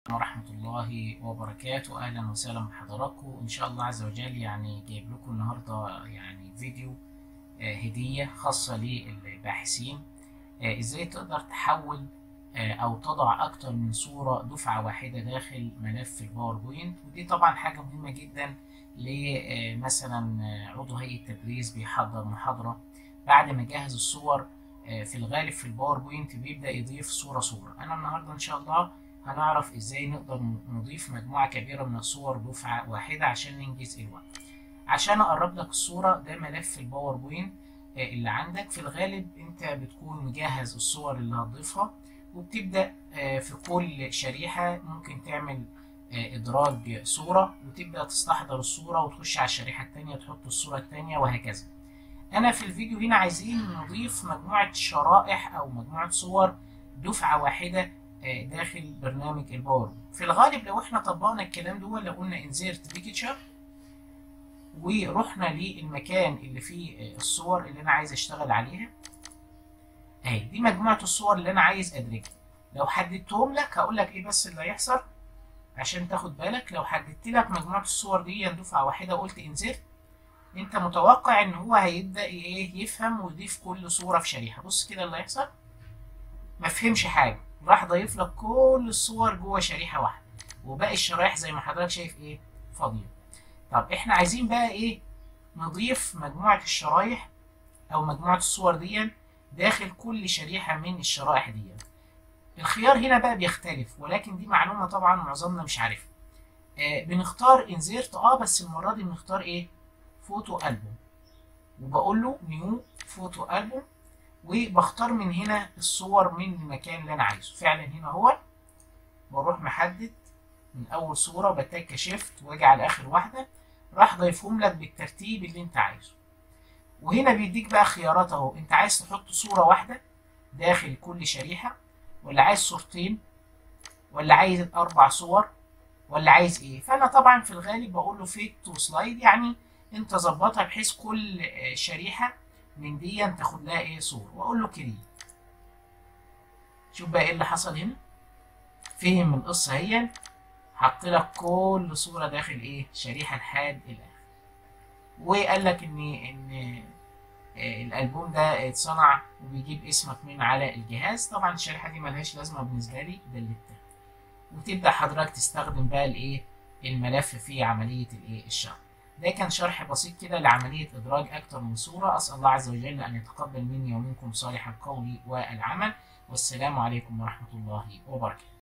ورحمة الله وبركاته أهلا وسهلا بحضراتكم إن شاء الله عز وجل يعني جايب لكم النهاردة يعني فيديو آه، هدية خاصة للباحثين آه، إزاي تقدر تحول آه، أو تضع أكتر من صورة دفعة واحدة داخل ملف الباوربوينت ودي طبعا حاجة مهمة جدا لمثلا عضو هيئة تدريس بيحضر محاضرة بعد ما يجهز الصور في الغالب في الباوربوينت بيبدأ يضيف صورة صورة أنا النهاردة إن شاء الله هنعرف ازاي نقدر نضيف مجموعة كبيرة من الصور دفعة واحدة عشان ننجز الوقت عشان اقرب لك الصورة ده ملف الباوربوينت اللي عندك في الغالب انت بتكون مجهز الصور اللي هتضيفها وبتبدأ في كل شريحة ممكن تعمل ادراج صورة وتبدأ تستحضر الصورة وتخش على الشريحة التانية تحط الصورة التانية وهكذا انا في الفيديو هنا عايزين نضيف مجموعة شرائح او مجموعة صور دفعة واحدة داخل برنامج الباور في الغالب لو احنا طبقنا الكلام ده لو قلنا انزيرت بيكتشر ورحنا للمكان اللي فيه الصور اللي انا عايز اشتغل عليها اهي دي مجموعه الصور اللي انا عايز ادرجها لو حددتهم لك هقول لك ايه بس اللي هيحصل عشان تاخد بالك لو حددت لك مجموعه الصور دي دفعه واحده وقلت انزيرت انت متوقع ان هو هيبدا ايه يفهم ويضيف كل صوره في شريحه بص كده اللي هيحصل ما فهمش حاجه راح ضايف لك كل الصور جوه شريحه واحده وباقي الشرايح زي ما حضرتك شايف ايه فاضيه طب احنا عايزين بقى ايه نضيف مجموعه الشرايح او مجموعه الصور دي داخل كل شريحه من الشرائح دي الخيار هنا بقى بيختلف ولكن دي معلومه طبعا معظمنا مش عارفها آه بنختار انزيرت اه بس المره دي بنختار ايه فوتو البوم وبقول له نيو فوتو البوم وبختار من هنا الصور من المكان اللي انا عايزه فعلا هنا هو بروح محدد من اول صوره بتك شيفت واجي على اخر واحده راح ضايفهم لك بالترتيب اللي انت عايزه وهنا بيديك بقى خيارات اهو انت عايز تحط صوره واحده داخل كل شريحه ولا عايز صورتين ولا عايز اربع صور ولا عايز ايه فانا طبعا في الغالب بقول له فيت تو سلايد يعني انت ظبطها بحيث كل شريحه من دي تاخد لها ايه صورة واقول له كريت شوف بقى ايه اللي حصل هنا فهم القصة هي حط لك كل صورة داخل ايه شريحة لحد الاخر وقال لك ان ان الالبوم ده اتصنع وبيجيب اسمك من على الجهاز طبعا الشريحة دي ملهاش لازمة بالنسبة لي دلتها وتبدأ حضرتك تستخدم بقى الايه الملف في عملية الايه الشغل ده كان شرح بسيط كده لعملية إدراج أكثر من صورة أسأل الله عز وجل أن يتقبل مني ومنكم صالح القول والعمل والسلام عليكم ورحمة الله وبركاته